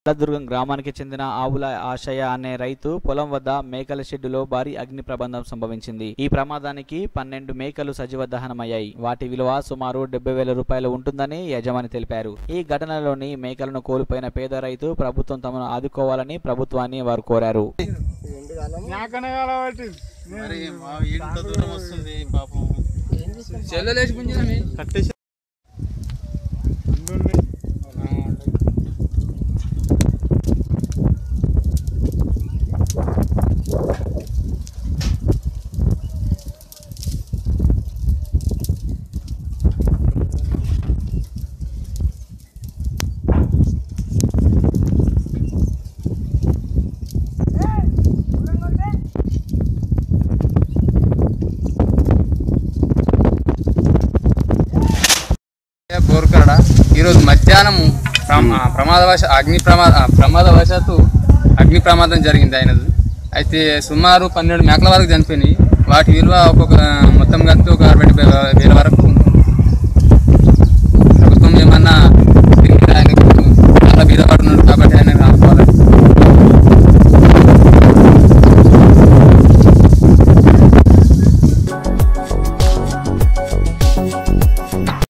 దుర్గం గ్రామానికి చెందిన ఆవుల ఆశయ అనే రైతు పొలం వద్ద మేకల షెడ్డులో భారీ అగ్ని ప్రబంధం సంభవించింది ఈ ప్రమాదానికి పన్నెండు మేకలు సజీవ దహనమయ్యాయి వాటి విలువ సుమారు డెబ్బై వేల రూపాయలు ఉంటుందని యజమాని తెలిపారు ఈ ఘటనలోని మేకలను కోల్పోయిన పేద రైతు ప్రభుత్వం తమను ఆదుకోవాలని ప్రభుత్వాన్ని వారు కోరారు మరి మా ఇంత దూరం వస్తుంది పాపం చెల్లెలేసి పుంజినమి కట్టేసి బోర్కరడ ఈరోజు మధ్యాహ్నం ప్రమా- ప్రమాదవశ అగ్ని ప్రమాద ఆ, ప్రమాదవశాత్తు అగ్ని ప్రమాదం జరిగింది ఆయనది అయితే సుమారు పన్నెండు మేకల వరకు చనిపోయినాయి వాటి విలువ ఒక్కొక్క మొత్తం కలిపి ఒక అరవై డెబ్బై వేల వరకు